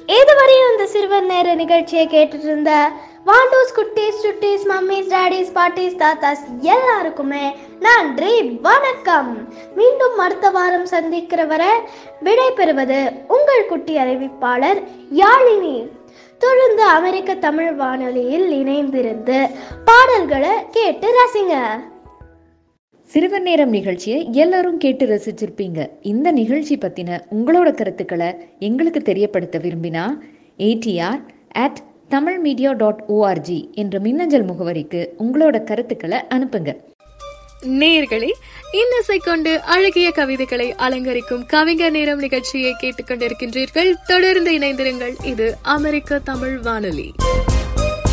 இதுவரையும் இந்த சிறுவர் நேர நிகழ்ச்சியை கேட்டுட்டு இருந்த வாண்டூஸ் குட்டீஸ் சுட்டீஸ் மம்மிஸ் டாடிஸ் பாட்டிஸ் தாத்தாஸ் எல்லாருக்குமே நன்றி வணக்கம் மீண்டும் அடுத்த வாரம் சந்திக்கிற வரை விடை பெறுவது உங்கள் குட்டி அறிவிப்பாளர் யாழினி தொடர்ந்து அமெரிக்க தமிழ் வானொலியில் இணைந்திருந்து பாடல்களை கேட்டு ரசிங்க சிறுவர் நேரம் நிகழ்ச்சியை எல்லாரும் கேட்டு ரசிச்சிருப்பீங்க இந்த நிகழ்ச்சி பத்தின உங்களோட கருத்துக்களை எங்களுக்கு தெரியப்படுத்த விரும்பினா ADR at Tamil media dot ORG என்ற மின்னஞ்சல் முகவரிக்கு உங்களோட கருத்துக்களை அனுப்புங்க நேயர்களே இன்னிசை கொண்டு அழகிய கவிதைகளை அலங்கரிக்கும் கவிஞர் நேரம் நிகழ்ச்சியை கேட்டுக்கொண்டிருக்கின்றீர்கள் தொடர்ந்து இணைந்திருங்கள் இது அமெரிக்க தமிழ் வானொலி